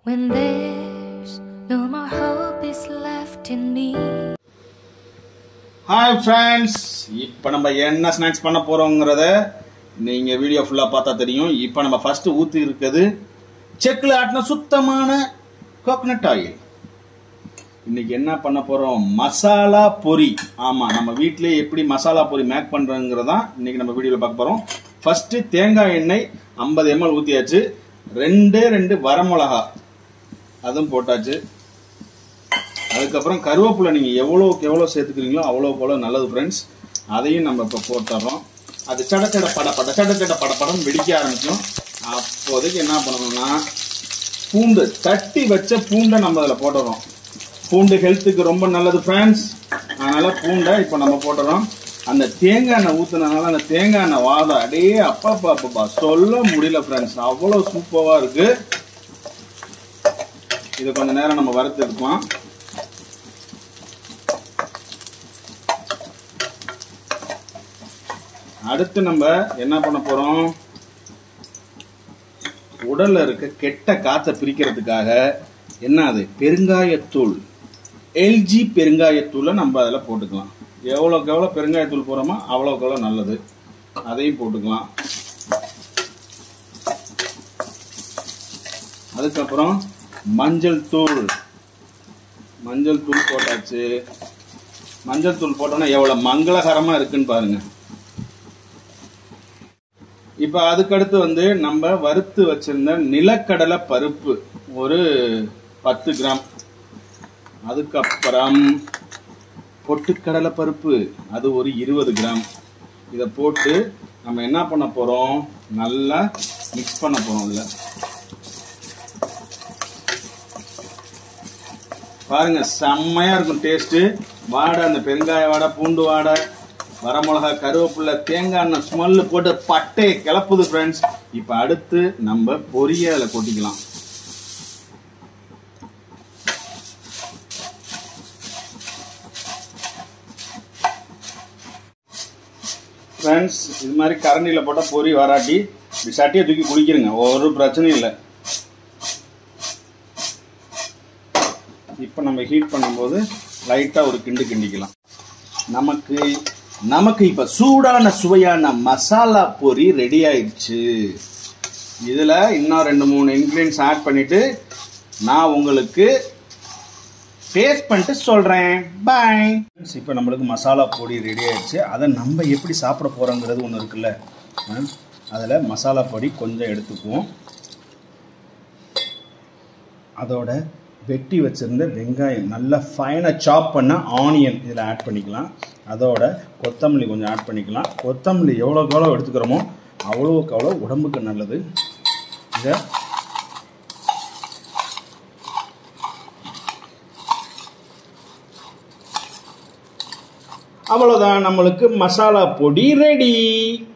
When there's no more hope is left in me. Hi friends இப்போ நம்ம என்ன snacks பண்ண போகிறோங்கிறத நீங்கள் வீடியோ ஃபுல்லாக பார்த்தா தெரியும் இப்போ நம்ம ஃபஸ்ட்டு ஊற்றி இருக்கிறது செக்கில் ஆட்டின சுத்தமான கோகனட் ஆயில் இன்னைக்கு என்ன பண்ண போகிறோம் மசாலா பொரி ஆமாம் நம்ம வீட்டிலே எப்படி மசாலா பொரி மேக் பண்ணுறோங்கிறதான் இன்னைக்கு நம்ம வீடியோவில் பார்க்க போகிறோம் ஃபஸ்ட்டு தேங்காய் எண்ணெய் ஐம்பது எம்எல் ஊற்றியாச்சு ரெண்டே ரெண்டு வரமிளகா அதுவும் போட்டாச்சு அதுக்கப்புறம் கருவேப்பிலை நீங்கள் எவ்வளோக்கு எவ்வளோ சேர்த்துக்கிறீங்களோ அவ்வளோக்கு எவ்வளோ நல்லது ஃப்ரெண்ட்ஸ் அதையும் நம்ம இப்போ போட்டுறோம் அது சட சட பட பட சட சட பட படம் வெடிக்க ஆரம்பிக்கும் அப்போதைக்கு என்ன பண்ணணும்னா பூண்டு தட்டி வச்ச பூண்டை நம்ம அதில் போட்டுறோம் பூண்டு ஹெல்த்துக்கு ரொம்ப நல்லது ஃப்ரெண்ட்ஸ் அதனால் பூண்டை இப்போ நம்ம போட்டுறோம் அந்த தேங்காய் எண்ணெய் ஊற்றுனதுனால அந்த தேங்காய் எண்ணெய் வாதம் அடே அப்பா அப்பா சொல்ல முடியல ஃப்ரெண்ட்ஸ் அவ்வளோ சூப்பராக இருக்குது இது கொஞ்ச நேரம் நம்ம வறுத்து எடுப்போம் அடுத்து நம்ம என்ன பண்ண போறோம் உடல்ல இருக்க கெட்ட காத்தை பிரிக்கிறதுக்காக என்ன அது பெருங்காயத்தூள் எல்ஜி பெருங்காயத்தூளை நம்ம அதில் போட்டுக்கலாம் எவ்வளோக்கு எவ்வளோ பெருங்காயத்தூள் போகிறோமோ அவ்வளோக்கு எவ்வளோ நல்லது அதையும் போட்டுக்கலாம் அதுக்கப்புறம் மஞ்சள் தூள் மஞ்சள் தூள் போட்டாச்சு மஞ்சள் தூள் போட்டோன்னா எவ்வளோ மங்களகரமாக இருக்குன்னு பாருங்க இப்போ அதுக்கடுத்து வந்து நம்ம வறுத்து வச்சிருந்த நிலக்கடலை பருப்பு ஒரு பத்து கிராம் அதுக்கப்புறம் பொட்டுக்கடலை பருப்பு அது ஒரு இருபது கிராம் இதை போட்டு நம்ம என்ன பண்ண போகிறோம் நல்லா மிக்ஸ் பண்ண போகிறோம் இல்லை பாருங்க செம்மையா இருக்கும் டேஸ்ட் வாடை அந்த பெருங்காய வாடை பூண்டு வாடை வரமிளகா கருவேப்பிலை தேங்காய் எண்ணெய் ஸ்மெல்லு போட்டு பட்டையை கிளப்புது ஃப்ரெண்ட்ஸ் இப்போ அடுத்து நம்ம பொரிய அதில் கொட்டிக்கலாம் ஃப்ரெண்ட்ஸ் இது மாதிரி கரண்டியில் போட்டால் பொரி வராட்டி இப்படி சட்டியை தூக்கி குடிக்கிறங்க ஒரு பிரச்சனையும் இல்லை இப்போ நம்ம ஹீட் பண்ணும்போது லைட்டாக ஒரு கிண்டு கிண்டிக்கலாம் நமக்கு நமக்கு இப்போ சூடான சுவையான மசாலா பொரி ரெடி ஆயிடுச்சு இதில் இன்னும் ரெண்டு மூணு இன்க்ரீடியன்ஸ் ஆட் பண்ணிட்டு நான் உங்களுக்கு டேஸ்ட் பண்ணிட்டு சொல்கிறேன் பாய் இப்போ நம்மளுக்கு மசாலா பொடி ரெடி ஆயிடுச்சு அதை நம்ம எப்படி சாப்பிட போகிறோங்கிறது ஒன்று இருக்குல்ல அதில் மசாலா பொடி கொஞ்சம் எடுத்துக்குவோம் அதோட வெட்டி வச்சுருந்த வெங்காயம் நல்லா ஃபைனாக சாப் பண்ண ஆனியன் இதில் ஆட் பண்ணிக்கலாம் அதோட கொத்தமல்லி கொஞ்சம் ஆட் பண்ணிக்கலாம் கொத்தமல்லி எவ்வளோக்கு எவ்வளோ எடுத்துக்கிறோமோ அவ்வளோக்கு அவ்வளோ உடம்புக்கு நல்லது இதை அவ்வளோதான் நம்மளுக்கு மசாலா பொடி ரெடி